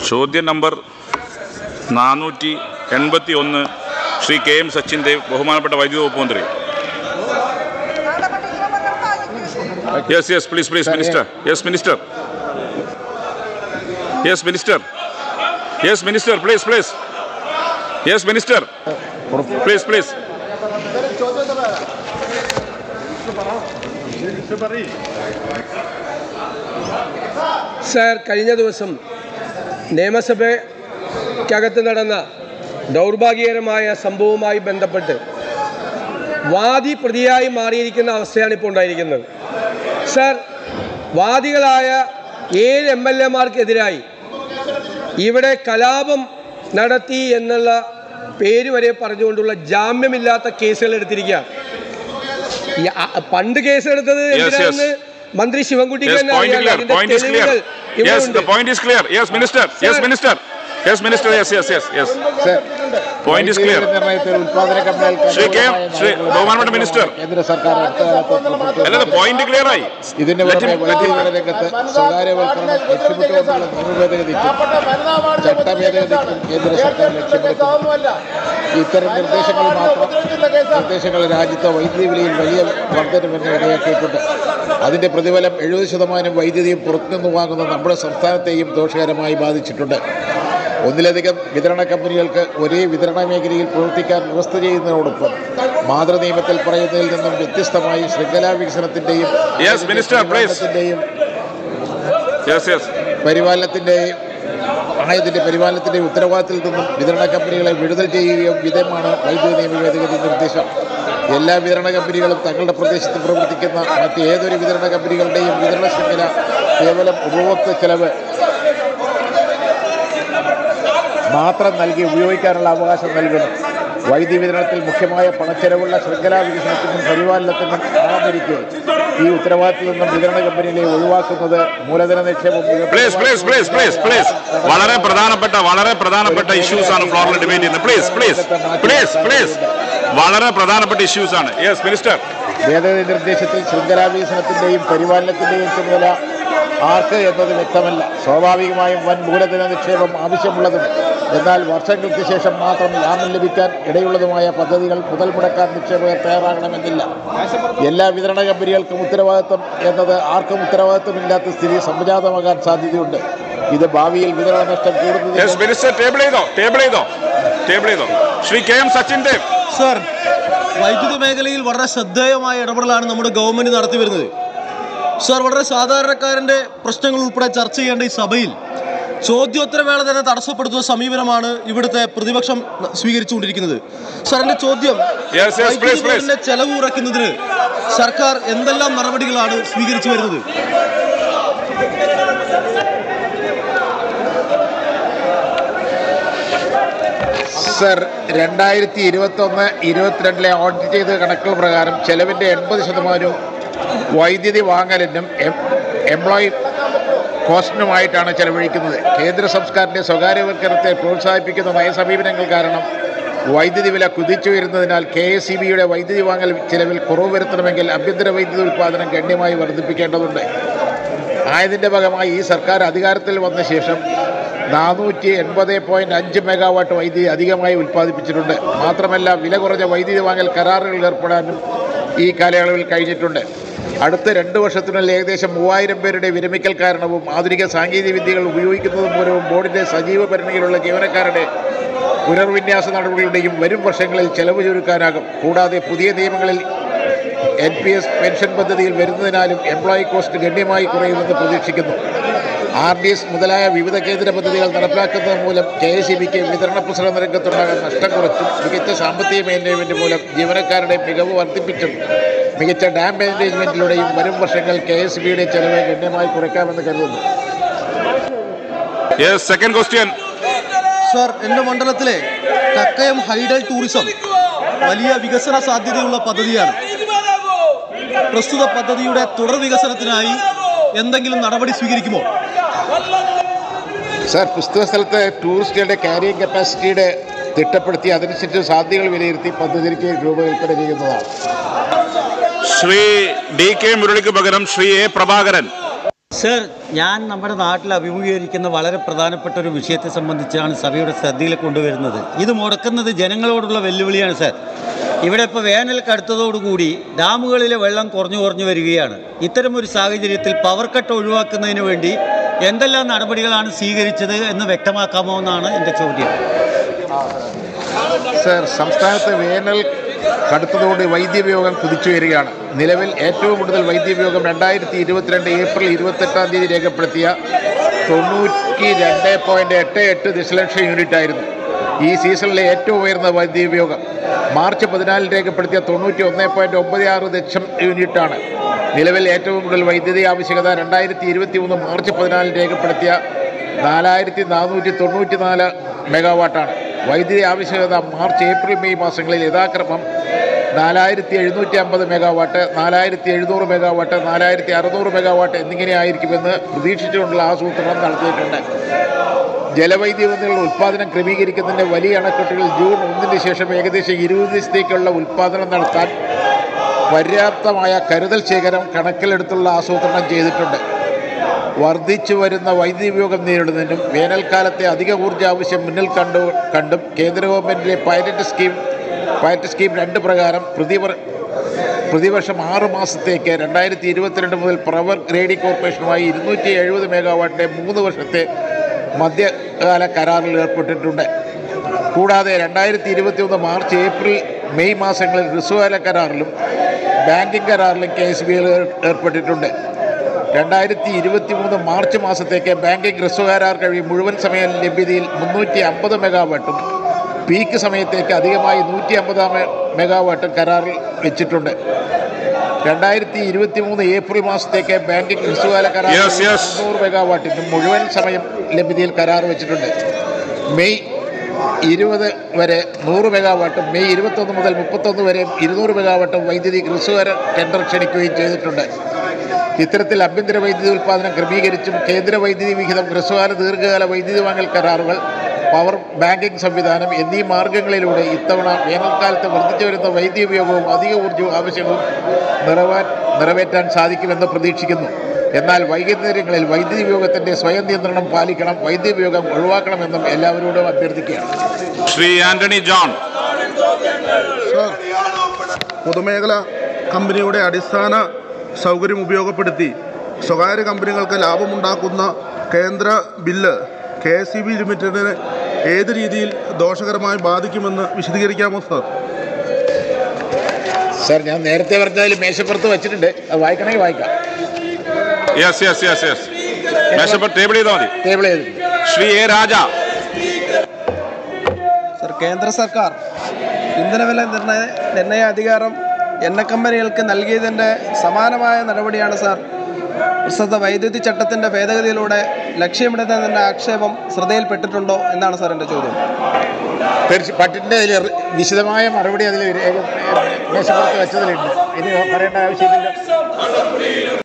ചോദ്യം നമ്പർ നാനൂറ്റി എൺപത്തി ഒന്ന് ശ്രീ കെ എം സച്ചിൻ ദേവ് ബഹുമാനപ്പെട്ട വൈദ്യുതി വകുപ്പ് മന്ത്രി yes yes please please minister yes minister yes minister yes minister please please yes minister please please sir കഴിഞ്ഞ ദിവസം നിയമസഭയ്ക്കകത്ത് നടന്ന ദൗർഭാഗ്യകരമായ സംഭവവുമായി ബന്ധപ്പെട്ട് വാദി പ്രതിയായി മാറിയിരിക്കുന്ന അവസ്ഥയാണ് ഇപ്പോൾ ഉണ്ടായിരിക്കുന്നത് സാർ വാദികളായ ഏഴ് എം എൽ എമാർക്കെതിരായി ഇവിടെ കലാപം നടത്തി എന്നുള്ള പേര് വരെ പറഞ്ഞുകൊണ്ടുള്ള ജാമ്യമില്ലാത്ത കേസുകൾ എടുത്തിരിക്കുക ഈ അ- പണ്ട് കേസെടുത്തത് yes. എന്തിനാണെന്ന് മന്ത്രി ശിവൻകുട്ടിക്ക് Yes, തന്നെ point അറിയാം clear. അതിന്റെ Point is clear. തെളിവുകൾ ഇവിടെ Yes, ഉണ്ട് the point is clear. Yes, Minister. Yes, Sir. Minister. Yes, Minister. Yes, yes, yes, yes. Sir, Point is clear. വൈദ്യുതി നിർണ്ണയത്തിൽ ഉൽപാദന കമ്പനികൾക്ക് ശ്രീ കെ. അനുകൂലമായ ശ്രീ നയങ്ങൾ ബഹുമാനപ്പെട്ട മിനിസ്റ്റർ. കേന്ദ്ര സർക്കാർ അടുത്ത കാലത്ത് പുറപ്പെടുവിച്ചു. അല്ല പോയിന്റ് ക്ലിയർ ആയി ഇതിന്റെ Let പുറമെ him- let him- വൈദ്യുതി രംഗത്ത് സ്വകാര്യവൽക്കരണം ലക്ഷ്യമിട്ടുകൊണ്ടുള്ള നിയമഭേദഗതിക്കും ചട്ടഭേദഗതിക്കും കേന്ദ്ര സർക്കാർ ലക്ഷ്യമിടുന്നു ഇത്തരം നിർദ്ദേശങ്ങൾ മാത്രം നിർദ്ദേശങ്ങൾ രാജ്യത്തെ വൈദ്യുതി വിലയിൽ വലിയ വർധനവിന് ഇടയാക്കിയിട്ടുണ്ട് അതിന്റെ പ്രതിഫലം എഴുപത് ശതമാനം വൈദ്യുതിയും പുറത്തുനിന്ന് വാങ്ങുന്ന നമ്മുടെ സംസ്ഥാനത്തെയും ദോഷകരമായി ബാധിച്ചിട്ടുണ്ട് ഒന്നിലധികം വിതരണ കമ്പനികൾക്ക് ഒരേ വിതരണ മേഖലയിൽ പ്രവർത്തിക്കാൻ വ്യവസ്ഥ ചെയ്യുന്നതിനോടൊപ്പം മാതൃനിയമത്തിൽ പറയുന്നതിൽ നിന്നും വ്യത്യസ്തമായി ശൃംഖലാ വികസനത്തിന്റെയും Yes, Minister, please. പരിപാലനത്തിന്റെയും യെസ് യെസ് പരിപാലനത്തിന്റെയും ആയതിന്റെ പരിപാലനത്തിന്റെയും ഉത്തരവാദിത്തത്തിൽ നിന്നും വിതരണ കമ്പനികളെ വിടുതൽ ചെയ്യുകയും വിധമാണ് വൈദ്യുതി നിയമ ഭേദഗതി നിർദ്ദേശം എല്ലാ വിതരണ കമ്പനികളും തങ്ങളുടെ പ്രദേശത്ത് പ്രവർത്തിക്കുന്ന മറ്റ് ഏതൊരു വിതരണ കമ്പനികളുടെയും വിതരണ ശൃംഖല കേവലം ഉപഭോക്തൃ ചെലവ് മാത്രം നൽകി ഉപയോഗിക്കാനുള്ള അവകാശം നൽകണം വൈദ്യുതി വിതരണത്തിൽ മുഖ്യമായ പണച്ചെലവുള്ള ശൃംഖലാ വികസനത്തിനും പരിപാലനത്തിനും ആളമിരിക്കെ ഈ ഉത്തരവാദിത്തത്തിൽ നിന്നും വിതരണ കമ്പനികളെ ഒഴിവാക്കുന്നത് മൂലധന നിക്ഷേപം please please please please please വളരെ പ്രധാനപ്പെട്ട വളരെ പ്രധാനപ്പെട്ട ഇഷ്യൂസ് ആണ് ഫ്ലോറിൽ ഡിബേറ്റ് ചെയ്യുന്നത് പ്ലീസ് പ്ലീസ് പ്ലീസ് പ്ലീസ് വളരെ പ്രധാനപ്പെട്ട ഇഷ്യൂസ് ആണ് യെസ് മിനിസ്റ്റർ ഭേദഗതി നിർദ്ദേശത്തിൽ ശൃംഖലാ വികസനത്തിന്റെയും പരിപാലനത്തിന്റെയും ചുമതല ആർക്ക് എന്നത് വ്യക്തമല്ല സ്വാഭാവികമായും വൻ മൂലധന നിക്ഷേപം ആവശ്യമുള്ളതും എന്നാൽ വർഷങ്ങൾക്ക് ശേഷം മാത്രം ലാഭം ലഭിക്കാൻ ഇടയുള്ളതുമായ പദ്ധതികൾ മുതൽ മുടക്കാൻ നിക്ഷേപകർ തയ്യാറാകണമെന്നില്ല എല്ലാ വിതരണ കമ്പനികൾക്കും ഉത്തരവാദിത്തം എന്നത് ആർക്കും ഉത്തരവാദിത്തമില്ലാത്ത സ്ഥിതി സംജാതമാകാൻ സാധ്യതയുണ്ട് ഇത് ഭാവിയിൽ വിതരണ നഷ്ടം യെസ് കൂടുന്നതിന് മിനിസ്റ്റർ ടേബിൾ ചെയ്തോ ടേബിൾ ചെയ്തോ ടേബിൾ ചെയ്തോ Shri K M Sachin Dev sir വൈദ്യുതി മേഖലയിൽ വളരെ ശ്രദ്ധേയമായ ഇടപെടലാണ് നമ്മുടെ ഗവൺമെന്റ് നടത്തി വരുന്നത് സർ വളരെ സാധാരണക്കാരന്റെ പ്രശ്നങ്ങൾ ഉൾപ്പെടെ ചർച്ച ചെയ്യേണ്ട ഈ സഭയിൽ ചോദ്യോത്തരവേള തന്നെ തടസ്സപ്പെടുത്തുന്ന സമീപനമാണ് ഇവിടുത്തെ പ്രതിപക്ഷം സ്വീകരിച്ചുകൊണ്ടിരിക്കുന്നത് സർ എന്റെ ചോദ്യം Yes, yes, വൈദ്യുതി please, please. ബോർഡിന്റെ ചെലവ് കുറയ്ക്കുന്നതിന് സർക്കാർ എന്തെല്ലാം നടപടികളാണ് സ്വീകരിച്ചു വരുന്നത് സർ രണ്ടായിരത്തി ഇരുപത്തി ഒന്ന് ഇരുപത്തിരണ്ടിലെ ഓഡിറ്റ് ചെയ്ത കണക്കുകൾ പ്രകാരം ചെലവിൻ്റെ എൺപത് ശതമാനവും വൈദ്യുതി വാങ്ങലിനും എം- എംപ്ലോയി കോസ്റ്റിനുമായിട്ടാണ് ചെലവഴിക്കുന്നത് കേന്ദ്ര സംസ്കാരത്തിൻ്റെ സ്വകാര്യവൽക്കരണത്തെ പ്രോത്സാഹിപ്പിക്കുന്ന നയസമീപനങ്ങൾ കാരണം വൈദ്യുതി വില കുതിച്ചുയരുന്നതിനാൽ കെ എസ് സി ബിയുടെ വൈദ്യുതി വാങ്ങൽ ചിലവിൽ കുറവ് വരുത്തണമെങ്കിൽ ആഭ്യന്തര വൈദ്യുതി ഉൽപ്പാദനം ഗണ്യമായി വർദ്ധിപ്പിക്കേണ്ടതുണ്ട് ആയതിൻ്റെ ഭാഗമായി ഈ സർക്കാർ അധികാരത്തിൽ വന്ന ശേഷം നാനൂറ്റി എൺപത് പോയിന്റ് അഞ്ച് മെഗാവാട്ട് വൈദ്യുതി അധികമായി ഉൽപ്പാദിപ്പിച്ചിട്ടുണ്ട് മാത്രമല്ല വില കുറഞ്ഞ വൈദ്യുതി വാങ്ങൽ കരാറുകളിൽ ഏർപ്പെടാനും ഈ കാലയളവിൽ കഴിഞ്ഞിട്ടുണ്ട് അടുത്ത രണ്ട് വർഷത്തിനുള്ളിൽ ഏകദേശം മൂവായിരം പേരുടെ വിരമിക്കൽ കാരണവും ആധുനിക സാങ്കേതിക വിദ്യകൾ ഉപയോഗിക്കുന്നത് മൂലവും ബോർഡിൻ്റെ സജീവ പരിണിയിലുള്ള ജീവനക്കാരുടെ പുനർവിന്യാസ നടപടികളുടെയും വരും വർഷങ്ങളിൽ ചെലവ് ചുരുക്കാനാകും കൂടാതെ പുതിയ നിയമങ്ങളിൽ എൻ പി എസ് പെൻഷൻ പദ്ധതിയിൽ വരുന്നതിനാലും എംപ്ലോയി കോസ്റ്റ് ഗണ്യമായി കുറയുമെന്ന് പ്രതീക്ഷിക്കുന്നു ആർ ഡി എസ് മുതലായ വിവിധ കേന്ദ്ര പദ്ധതികൾ നടപ്പിലാക്കുന്നത് മൂലം കെ എസ് ഇ ബിക്ക് വിതരണ പ്രസരണ രംഗത്തുണ്ടാകാൻ നഷ്ടം കുറച്ചും മികച്ച സാമ്പത്തിക മാനേജ്മെന്റ് മൂലം ജീവനക്കാരുടെ മികവ് വർദ്ധിപ്പിച്ചും മികച്ച ഡാം മാനേജ്മെന്റിലൂടെയും വരും വർഷങ്ങൾ കെ എസ് ബിയുടെ ചെലവ് ഗണ്യമായി കുറയ്ക്കാമെന്ന് കരുതുന്നു യെസ് സെക്കൻഡ് ക്വസ്റ്റ്യൻ സർ എൻ്റെ മണ്ഡലത്തിലെ കക്കയം ഹൈഡൽ ടൂറിസം വലിയ വികസന സാധ്യതയുള്ള പദ്ധതിയാണ് പ്രസ്തുത പദ്ധതിയുടെ തുടർ വികസനത്തിനായി എന്തെങ്കിലും നടപടി സ്വീകരിക്കുമോ സാർ പുസ്തക സ്ഥലത്ത് ടൂറിസ്റ്റുകളുടെ ക്യാരിയിങ് കപ്പാസിറ്റിയുടെ തിട്ടപ്പെടുത്തി അതനുസരിച്ച് സാധ്യതകൾ വിലയിരുത്തി പദ്ധതിക്ക് രൂപകൽപ്പന ചെയ്യുന്നതാണ് ശ്രീ ഡി കെ മുരളിക്ക് പകരം ശ്രീ എ പ്രഭാകരൻ സർ ഞാൻ നമ്മുടെ നാട്ടിൽ അഭിമുഖീകരിക്കുന്ന വളരെ പ്രധാനപ്പെട്ട ഒരു വിഷയത്തെ സംബന്ധിച്ചാണ് സഭയുടെ ശ്രദ്ധയിൽ കൊണ്ടുവരുന്നത് ഇത് മുടക്കുന്നത് ജനങ്ങളോടുള്ള വെല്ലുവിളിയാണ് സർ ഇവിടെ ഇപ്പോൾ വേനൽ കടുത്തതോടുകൂടി ഡാമുകളിലെ വെള്ളം കുറഞ്ഞു കുറഞ്ഞു വരികയാണ് ഇത്തരമൊരു സാഹചര്യത്തിൽ പവർ കട്ട് ഒഴിവാക്കുന്നതിന് വേണ്ടി എന്തെല്ലാം നടപടികളാണ് സ്വീകരിച്ചത് എന്ന് വ്യക്തമാക്കാമോ എന്നാണ് എൻ്റെ ചോദ്യം സർ സംസ്ഥാനത്ത് വേനൽ കടുത്തതോടെ വൈദ്യുപയോഗം കുതിച്ചു വരികയാണ് നിലവിൽ ഏറ്റവും കൂടുതൽ വൈദ്യുപയോഗം രണ്ടായിരത്തി ഇരുപത്തിരണ്ട് ഏപ്രിൽ ഇരുപത്തെട്ടാം തീയതി രേഖപ്പെടുത്തിയ തൊണ്ണൂറ്റി രണ്ട് പോയിൻറ്റ് എട്ട് എട്ട് ദശലക്ഷം യൂണിറ്റ് ആയിരുന്നു ഈ സീസണിലെ ഏറ്റവും ഉയർന്ന വൈദ്യുപയോഗം മാർച്ച് പതിനാലിൽ രേഖപ്പെടുത്തിയ തൊണ്ണൂറ്റി ഒന്ന് പോയിൻറ്റ് ഒമ്പത് ആറ് ദശം യൂണിറ്റാണ് നിലവിൽ ഏറ്റവും കൂടുതൽ വൈദ്യുതി ആവശ്യകത രണ്ടായിരത്തി ഇരുപത്തി മൂന്ന് മാർച്ച് പതിനാലിൽ രേഖപ്പെടുത്തിയ നാലായിരത്തി നാനൂറ്റി തൊണ്ണൂറ്റി നാല് മെഗാവാട്ടാണ് വൈദ്യുതി ആവശ്യകത മാർച്ച് ഏപ്രിൽ മെയ് മാസങ്ങളിൽ യഥാക്രമം നാലായിരത്തി എഴുന്നൂറ്റി അമ്പത് മെഗാവാട്ട് നാലായിരത്തി എഴുന്നൂറ് മെഗാവാട്ട് നാലായിരത്തി അറുന്നൂറ് മെഗാവാട്ട് എന്നിങ്ങനെയായിരിക്കുമെന്ന് പ്രതീക്ഷിച്ചുകൊണ്ടുള്ള ആസൂത്രണം നടത്തിയിട്ടുണ്ട് ജലവൈദ്യുതി എന്നിവയുടെ ഉൽപ്പാദനം ക്രമീകരിക്കുന്നതിൻ്റെ വലിയ അണക്കെട്ടുകൾ ജൂൺ ഒന്നിന് ശേഷം ഏകദേശം ഇരുപത് ദിവസത്തേക്കുള്ള ഉൽപ്പാദനം നടത്താൻ പര്യാപ്തമായ കരുതൽ ശേഖരം കണക്കിലെടുത്തുള്ള ആസൂത്രണം ചെയ്തിട്ടുണ്ട് വർദ്ധിച്ചു വരുന്ന വൈദ്യുതി ഉപയോഗം നേരിടുന്നതിനും വേനൽക്കാലത്തെ അധിക ഊർജ്ജ ആവശ്യം മുന്നിൽ കണ്ടു കണ്ടും കേന്ദ്ര ഗവൺമെൻറ്റിലെ പൈലറ്റ് സ്കീം പൈലറ്റ് സ്കീം രണ്ട് പ്രകാരം പ്രതിവർ പ്രതിവർഷം ആറ് മാസത്തേക്ക് രണ്ടായിരത്തി ഇരുപത്തിരണ്ട് മുതൽ പവർ ഗ്രേഡിംഗ് കോർപ്പറേഷനുമായി ഇരുന്നൂറ്റി എഴുപത് മെഗാവാട്ടിൻ്റെ മൂന്ന് വർഷത്തെ മധ്യകാല കരാറിൽ ഏർപ്പെട്ടിട്ടുണ്ട് കൂടാതെ രണ്ടായിരത്തി ഇരുപത്തി ഒന്ന് മാർച്ച് ഏപ്രിൽ മെയ് മാസങ്ങളിൽ റിസുവാല കരാറിലും ബാങ്കിംഗ് കരാറിലും കെ എസ് ബി ഏർപ്പെട്ടിട്ടുണ്ട് രണ്ടായിരത്തി ഇരുപത്തി മൂന്ന് മാർച്ച് മാസത്തേക്ക് ബാങ്കിംഗ് റിസർവ് കരാർ കഴിയും മുഴുവൻ സമയ ലഭ്യതയിൽ മുന്നൂറ്റി അമ്പത് മെഗാവാട്ടും പീക്ക് സമയത്തേക്ക് അധികമായി നൂറ്റി അമ്പത് മെഗാവാട്ടും കരാറിൽ വെച്ചിട്ടുണ്ട് രണ്ടായിരത്തി ഇരുപത്തി മൂന്ന് ഏപ്രിൽ മാസത്തേക്ക് ബാങ്കിംഗ് റിസർവ് കരാർ Yes, yes. മുന്നൂറ് മെഗാവാട്ടിനും മുഴുവൻ സമയം ലഭ്യതയിൽ കരാർ വെച്ചിട്ടുണ്ട് മെയ് ഇരുപത് വരെ നൂറ് മെഗാവാട്ടും മെയ് ഇരുപത്തൊന്ന് മുതൽ മുപ്പത്തൊന്ന് വരെ ഇരുന്നൂറ് മെഗാവാട്ടും വൈദ്യുതി റിസർവ് ടെൻഡർ ക്ഷണിക്കുകയും ചെയ്തിട്ടുണ്ട് ഇത്തരത്തിൽ ആഭ്യന്തര വൈദ്യുതി ഉൽപ്പാദനം ക്രമീകരിച്ചും കേന്ദ്ര വൈദ്യുതി വിഹിതം ഹ്രസ്വകാല ദീർഘകാല വൈദ്യുതി വാങ്ങൽ കരാറുകൾ പവർ ബാങ്കിംഗ് സംവിധാനം എന്നീ മാർഗങ്ങളിലൂടെ ഇത്തവണ വേനൽക്കാലത്ത് വർദ്ധിച്ചു വരുന്ന വൈദ്യുതി ഉപയോഗവും അധിക ഊർജ്ജവും ആവശ്യവും നിറവാൻ നിറവേറ്റാൻ സാധിക്കുമെന്ന് പ്രതീക്ഷിക്കുന്നു എന്നാൽ വൈകുന്നേരങ്ങളിൽ വൈദ്യുതി ഉപയോഗത്തിൻ്റെ സ്വയം നിയന്ത്രണം പാലിക്കണം വൈദ്യുതി ഉപയോഗം ഒഴിവാക്കണമെന്നും എല്ലാവരോടും അഭ്യർത്ഥിക്കുകയാണ് ശ്രീ ആന്റണി ജോൺ പൊതുമേഖല കമ്പനിയുടെ അടിസ്ഥാന സൗകര്യം ഉപയോഗപ്പെടുത്തി സ്വകാര്യ കമ്പനികൾക്ക് ലാഭമുണ്ടാക്കുന്ന കേന്ദ്ര bill K S C B ലിമിറ്റഡിന് ഏത് രീതിയിൽ ദോഷകരമായി ബാധിക്കുമെന്ന് വിശദീകരിക്കാമോ സാർ സാർ ഞാൻ നേരത്തെ പറഞ്ഞതിൽ മേശപ്പുറത്ത് വെച്ചിട്ടുണ്ട് അത് വായിക്കണമെങ്കിൽ വായിക്കാം യെസ് യെസ് യെസ് യെസ് മേശപ്പുറം ടേബിൾ ചെയ്താൽ മതി ടേബിൾ ചെയ്തിട്ടുണ്ട് ശ്രീ എ രാജ സർ കേന്ദ്ര സർക്കാർ ഇന്ധനവില നിർണയ നിർണയ അധികാരം എണ്ണ കമ്പനികൾക്ക് നൽകിയതിൻ്റെ സമാനമായ നടപടിയാണ് സാർ പ്രസ്തുത വൈദ്യുതി ചട്ടത്തിൻ്റെ ഭേദഗതിയിലൂടെ ലക്ഷ്യമിടുന്നതിൻ്റെ ആക്ഷേപം ശ്രദ്ധയിൽപ്പെട്ടിട്ടുണ്ടോ എന്നാണ് സാർ എൻ്റെ ചോദ്യം തീർച്ചയായും പട്ടിൻ്റെ അതിൽ വിശദമായ മറുപടി അതിൽ മേശപ്പുറത്ത് വെച്ചതിലുണ്ട് ഇനി പറയേണ്ട ആവശ്യമില്ല